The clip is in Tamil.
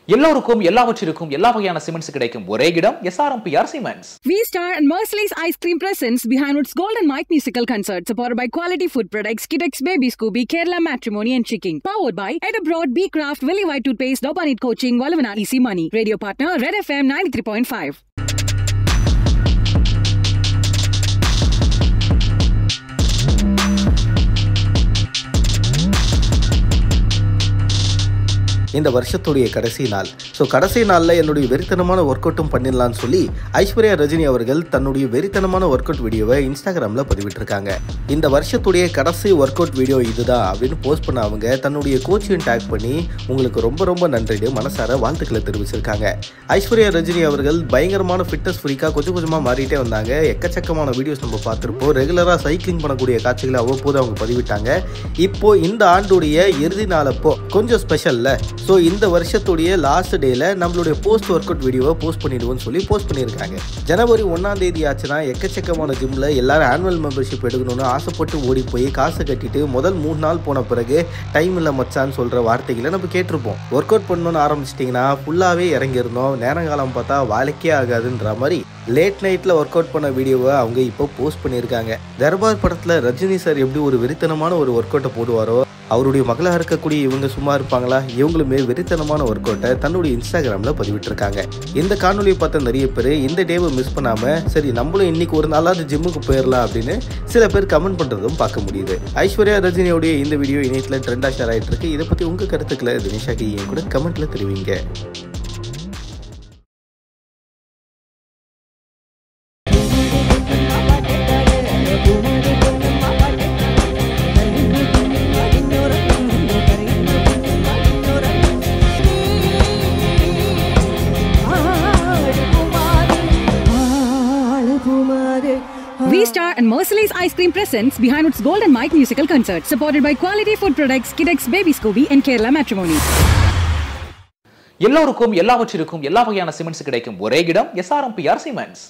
எல்லோருக்கும் எல்லாவற்றிற்கும் எல்லா வகையான சிமெண்ட்ஸ் கிடைக்கும் ஒரே இடம் SRMPR cements V Star and Merciless Ice Cream presents behind its Golden Mike musical concert, supported by quality food products, Kidex Baby Scooby, Kerala Matrimony and Chicken. Powered by Ed Abroad, B Craft, Willy White Toothpaste, Dobanit Coaching, Valavana Easy Money. Radio partner, Red FM 93.5. இந்த வருஷத்துடைய கடைசி நாள் ஸோ கடைசி நாளில் என்னுடைய வெறித்தனமான ஒர்க் அவுட்டும் பண்ணிடலாம்னு சொல்லி ஐஸ்வர்யா ரஜினி அவர்கள் தன்னுடைய வெறித்தனமான ஒர்க் அவுட் வீடியோவை இன்ஸ்டாகிராமில் பதிவிட்டிருக்காங்க இந்த வருஷத்துடைய கடைசி ஒர்க் அவுட் வீடியோ இதுதான் அப்படின்னு போஸ்ட் பண்ண அவங்க தன்னுடைய கோச்சையும் டேக் பண்ணி உங்களுக்கு ரொம்ப ரொம்ப நன்றின்னு மனசார வாழ்த்துக்களை தெரிவிச்சிருக்காங்க ஐஸ்வர்யா ரஜினி அவர்கள் பயங்கரமான ஃபிட்னஸ் ஃப்ரீக்காக கொஞ்சம் கொஞ்சமாக மாறிட்டே வந்தாங்க எக்கச்சக்கமான வீடியோஸ் நம்ம பார்த்துருப்போம் ரெகுலராக சைக்கிளிங் பண்ணக்கூடிய காட்சிகளை அவ்வப்போது அவங்க பதிவிட்டாங்க இப்போ இந்த ஆண்டுடைய இறுதி நாளப்போ கொஞ்சம் ஸ்பெஷல்ல ஸோ இந்த வருஷத்துடைய லாஸ்ட் டேல நம்மளுடைய போஸ்ட் ஒர்க் அவுட் வீடியோவை போஸ்ட் பண்ணிடுவோம்னு சொல்லி போஸ்ட் பண்ணியிருக்காங்க ஜனவரி ஒன்றாம் தேதி ஆச்சுன்னா எக்கச்சக்கமான ஜிம்ல எல்லாரும் ஆனுவல் மெம்பர்ஷிப் எடுக்கணும்னு ஆசைப்பட்டு ஓடி போய் காசை கட்டிட்டு முதல் மூணு நாள் போன பிறகு டைம் இல்லை மச்சான்னு சொல்ற வார்த்தைகளை நம்ம கேட்டிருப்போம் ஒர்க் அவுட் பண்ணணும்னு ஆரம்பிச்சிட்டிங்கன்னா ஃபுல்லாகவே இறங்கியிருந்தோம் நேரங்காலம் பார்த்தா வேலைக்கே ஆகாதுன்ற மாதிரி லேட் நைட்டில் ஒர்க் அவுட் பண்ண வீடியோவை அவங்க இப்போ போஸ்ட் பண்ணியிருக்காங்க தர்பார் படத்தில் ரஜினி சார் எப்படி ஒரு வெறித்தனமான ஒரு ஒர்க் அவுட்டை போடுவாரோ அவருடைய மகளாக இருக்கக்கூடிய இவங்க சும்மா இருப்பாங்களா இவங்களுமே வெறித்தனமான ஒர்க் அவுட்டை தன்னுடைய இன்ஸ்டாகிராமில் பதிவிட்டிருக்காங்க இந்த காணொலியை பார்த்த நிறைய பேர் இந்த டேவை மிஸ் பண்ணாமல் சரி நம்மளும் இன்னைக்கு ஒரு நாளாவது ஜிம்முக்கு போயிடலாம் அப்படின்னு சில பேர் கமெண்ட் பண்ணுறதும் பார்க்க முடியுது ஐஸ்வர்யா ரஜினியோடைய இந்த வீடியோ இணையத்தில் ட்ரெண்டாக ஷேர் ஆகிட்டு இருக்கு இதை பற்றி உங்கள் கருத்துக்களை தினேஷாக்கு என் கூட கமெண்ட்டில் தெரிவிங்க V Star and Merciless Ice Cream presents behind its Golden Mike musical concert, supported by quality food products, Kidex Baby Scooby and Kerala Matrimony. எல்லோருக்கும் எல்லாவற்றிற்கும் எல்லா வகையான சிமெண்ட்ஸ் கிடைக்கும் ஒரே இடம் எஸ்ஆர்எம்பிஆர் சிமெண்ட்ஸ்